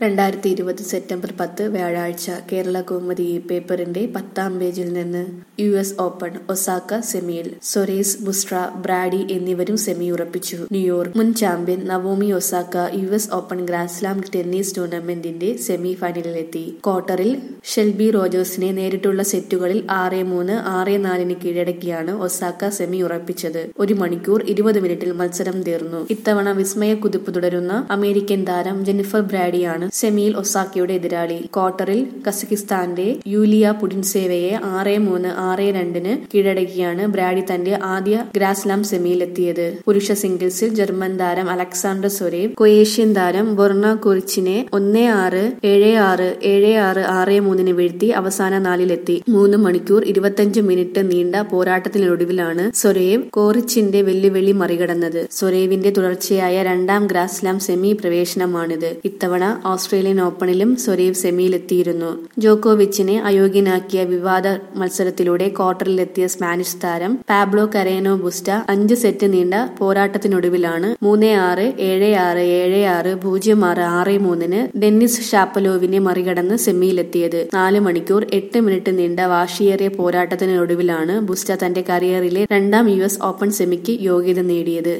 രണ്ടായിരത്തി ഇരുപത് സെപ്റ്റംബർ പത്ത് വ്യാഴാഴ്ച കേരള കൗമുദി ഈ പേപ്പറിന്റെ പത്താം പേജിൽ നിന്ന് യു എസ് ഓപ്പൺ ഒസാക്ക സെമിയിൽ സൊരേസ് ബുസ്ട്ര ബ്രാഡി എന്നിവരും സെമി ഉറപ്പിച്ചു ന്യൂയോർക്ക് മുൻ champion Naomi Osaka U S open grand slam tennis ടൂർണമെന്റിന്റെ സെമി ഫൈനലിലെത്തി ക്വാർട്ടറിൽ ഷെൽബി റോജേഴ്സിനെ നേരിട്ടുള്ള സെറ്റുകളിൽ ആറ് മൂന്ന് ആറ് നാലിന് കീഴടക്കിയാണ് ഒസാക്ക സെമി ഉറപ്പിച്ചത് ഒരു മണിക്കൂർ ഇരുപത് മിനിറ്റിൽ മത്സരം തീർന്നു ഇത്തവണ വിസ്മയ കുതിപ്പ് തുടരുന്ന അമേരിക്കൻ താരം ജെനിഫർ ബ്രാഡിയാണ് സെമിയിൽ ഒസാക്കയുടെ എതിരാളി ക്വാർട്ടറിൽ കസക്കിസ്ഥാന്റെ യൂലിയ പുടിൻസേവയെ ആറ് മൂന്ന് ആറ് രണ്ടിന് കീഴടക്കിയാണ് ബ്രാഡി തന്റെ ആദ്യ ഗ്രാസ്ലാം സെമിയിലെത്തിയത് പുരുഷ സിംഗിൾസിൽ ജർമ്മൻ താരം അലക്സാണ്ടർ സൊരേവ് കൊയേഷ്യൻ താരം ബൊർണ കുറിച്ചിനെ ഒന്ന് ആറ് ഏഴ് ആറ് ഏഴ് ആറ് ആറ് മൂന്നിന് വീഴ്ത്തി അവസാന നാലിലെത്തി മൂന്ന് മണിക്കൂർ ഇരുപത്തിയഞ്ച് മിനിറ്റ് നീണ്ട പോരാട്ടത്തിനൊടുവിലാണ് സൊരേവ് കോറിച്ചിന്റെ വെല്ലുവിളി മറികടന്നത് സൊരേവിന്റെ തുടർച്ചയായ രണ്ടാം ഗ്രാസ്ലാം സെമി പ്രവേശനമാണിത് ഇത്തവണ ഓസ്ട്രേലിയൻ ഓപ്പണിലും സൊരേവ് സെമിയിലെത്തിയിരുന്നു ജോക്കോവിച്ചിനെ അയോഗ്യനാക്കിയ വിവാദ മത്സരത്തിലൂടെ ക്വാർട്ടറിലെത്തിയ സ്പാനിഷ് താരം പാബ്ലോ കരേനോ ബുസ്റ്റ അഞ്ച് സെറ്റ് നീണ്ട പോരാട്ടത്തിനൊടുവിലാണ് മൂന്ന് ആറ് ഏഴ് ആറ് ഏഴ് ആറ് പൂജ്യം ആറ് ആറ് മൂന്നിന് ഡെന്നിസ് ഷാപ്പലോവിനെ മറികടന്ന് സെമിയിലെത്തിയത് നാല് മണിക്കൂർ എട്ട് മിനിറ്റ് നീണ്ട വാശിയേറിയ പോരാട്ടത്തിനൊടുവിലാണ് ബുസ്റ്റ തന്റെ കരിയറിലെ രണ്ടാം യു എസ് ഓപ്പൺ സെമിക്ക് യോഗ്യത നേടിയത്